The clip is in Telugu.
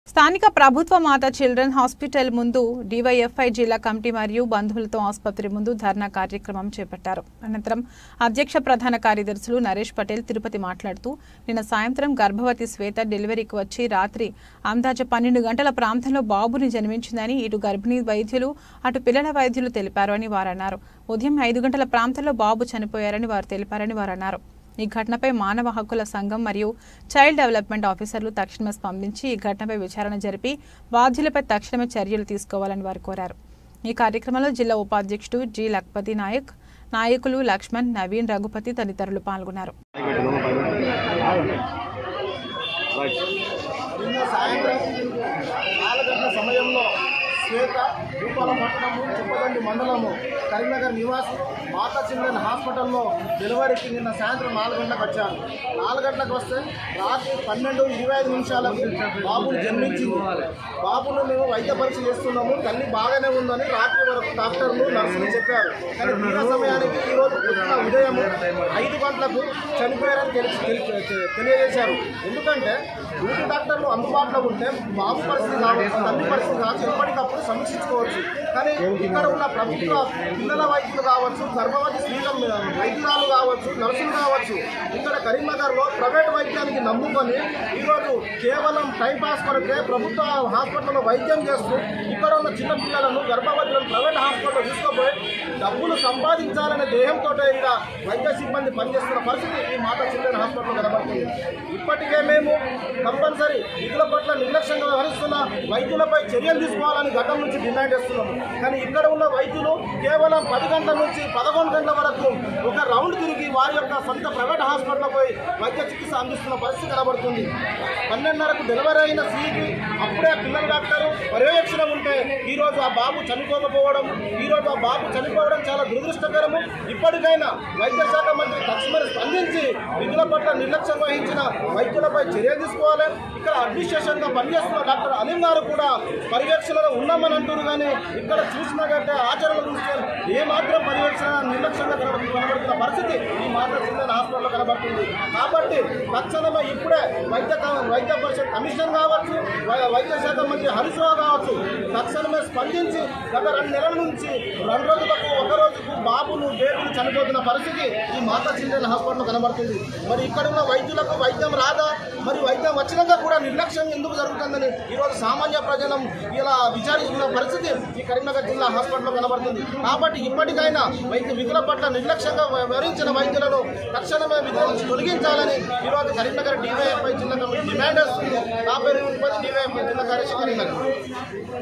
స్థానిక ప్రభుత్వ మాతా చిల్డ్రన్ హాస్పిటల్ ముందు డివైఎఫ్ఐ జిల్లా కమిటీ మరియు బంధువులతో ఆసుపత్రి ముందు ధర్నా కార్యక్రమం చేపట్టారు అనంతరం అధ్యక్ష ప్రధాన కార్యదర్శులు నరేష్ పటేల్ తిరుపతి మాట్లాడుతూ నిన్న సాయంత్రం గర్భవతి శ్వేత డెలివరీకి వచ్చి రాత్రి అందాజ పన్నెండు గంటల ప్రాంతంలో బాబుని జన్మించిందని ఇటు గర్భిణీ వైద్యులు అటు పిల్లల వైద్యులు తెలిపారు అని వారు అన్నారు ఉదయం ఐదు గంటల ప్రాంతంలో బాబు చనిపోయారని వారు తెలిపారని వారు అన్నారు ఈ ఘటనపై మానవ హక్కుల సంఘం మరియు చైల్డ్ డెవలప్మెంట్ ఆఫీసర్లు తక్షణమే స్పందించి ఈ ఘటనపై విచారణ జరిపి బాధ్యులపై తక్షణమే చర్యలు తీసుకోవాలని వారు కోరారు ఈ కార్యక్రమంలో జిల్లా ఉపాధ్యక్షుడు జి లక్పతి నాయక్ నాయకులు లక్ష్మణ్ నవీన్ రఘుపతి తదితరులు పాల్గొన్నారు నిన్న సాయంత్రం నాలుగు గంటల సమయంలో శ్వేత భూపాల పట్టణము చెప్పదండి మండలము కరీంనగర్ నివాసి మాతా చిల్డ్రన్ హాస్పిటల్లో డెలివరీకి నిన్న సాయంత్రం నాలుగు గంటలకు వచ్చాను నాలుగు గంటలకు వస్తే రాత్రి పన్నెండు ఇరవై ఐదు నిమిషాలకు బాబుని జన్మించింది బాబును మేము వైద్య పరీక్ష చేస్తున్నాము తల్లి బాగానే ఉందని రాత్రి వరకు డాక్టర్లు నర్సులు చెప్పారు కానీ తీర సమయానికి ఈరోజు పొద్దున ఉదయం ఐదు గంటలకు చనిపోయారని తెలిసి తెలి- తెలియజేశారు ఎందుకంటే డ్యూటీ డాక్టర్లు అందుబాటులో ఉంటే బాబు పరిస్థితి కావచ్చు తల్లి పరిస్థితి కావచ్చు ఎప్పటికప్పుడు సమీక్షించుకోవచ్చు కానీ ఇక్కడ ఉన్న ప్రభుత్వ పిల్లల వైద్యులు కావచ్చు గర్భవతి స్త్రీల వైద్యురాలు కావచ్చు నర్సులు కావచ్చు ఇక్కడ కరీంనగర్లో ప్రైవేట్ వైద్యానికి నమ్ముకొని ఈరోజు కేవలం టైం పాస్ కొరకే ప్రభుత్వ హాస్పిటల్లో వైద్యం చేస్తూ ఇక్కడ ఉన్న చిన్న పిల్లలను గర్భవతులను ప్రైవేట్ హాస్పిటల్లో తీసుకుపోయి డబ్బులు సంపాదించాలనే ధ్యేయంతో ఇక్కడ వైద్య సిబ్బంది పనిచేస్తున్న పరిస్థితి ఈ మాతా చిల్డ్రన్ హాస్పిటల్లో కనబడుతుంది ఇప్పటికే మేము కంపల్సరీ విధుల పట్ల నిర్లక్ష్యంగా వ్యవహరిస్తున్న వైద్యులపై చర్యలు తీసుకోవాలని గతం నుంచి డిమాండ్ చేస్తున్నాము కానీ ఇక్కడ ఉన్న వైద్యులు కేవలం పది గంటల నుంచి పదకొండు గంటల వరకు ఒక రౌండ్ తిరిగి వారి యొక్క సొంత ప్రైవేట్ హాస్పిటల్లో పోయి వైద్య చికిత్స అందిస్తున్న పరిస్థితి కనబడుతుంది పన్నెండున్నరకు డెలివరీ అయిన స్త్రీకి అప్పుడే పిల్లల డాక్టర్ పర్యవేక్షణ ఉంటే ఈరోజు ఆ బాబు చనిపోకపోవడం ఈరోజు ఆ బాబు చనిపోవడం చాలా దురదృష్టకరము ఇప్పటికైనా వైద్య శాఖ మంత్రి తక్షణమే స్పందించి విధుల పట్ల నిర్లక్ష్యం వహించిన వైద్యులపై చర్య తీసుకోవాలి ఇక్కడ అడ్మినిస్ట్రేషన్గా పనిచేస్తున్న డాక్టర్ అలీం గారు కూడా పర్యవేక్షణలో ఉన్నామని అంటున్నారు కానీ ఇక్కడ చూసినా కంటే ఆచరణ చూస్తే ఏ మాత్రం పర్యవేక్షణ నిర్లక్ష్యంగా కనబడు- కనబడుతున్న పరిస్థితి ఈ మాత్రం చిన్న హాస్పిటల్లో కనబడుతుంది కాబట్టి తక్షణమే ఇప్పుడే వైద్య క- వైద్య పరిషత్ కమిషన్ కావచ్చు వై- వైద్య శాఖ మంత్రి హరీష్ రావు కావచ్చు తక్షణమే స్పందించి గత రెండు నెలల నుంచి రెండు రోజులకు ఒక రోజుకు బాబులు బేబీలు చనిపోతున్న పరిస్థితి ఈ మాతా చిల్డ్రన్ హాస్పిటల్లో కనబడుతుంది మరి ఇక్కడ ఉన్న వైద్యులకు వైద్యం రాదా మరి వైద్యం వచ్చినాక కూడా నిర్లక్ష్యం ఎందుకు జరుగుతుందని ఈరోజు సామాన్య ప్రజలం ఇలా విచారిస్తున్న పరిస్థితి ఈ కరీంనగర్ జిల్లా హాస్పిటల్లో కనబడుతుంది కాబట్టి ఇప్పటికైనా వైద్య విధుల పట్ల నిర్లక్ష్యంగా వ్యవహరించిన వైద్యులను తక్షణమే విధుల నుంచి తొలగించాలని ఈరోజు కరీంనగర్ డివైఎఫ్ఐ జిల్లా కమిటీ డిమాండ్ చేస్తుంది నా పేరు తిరుపతి డివైఎఫ్ఐ జిల్లా కార్యదర్శి కరీంనగర్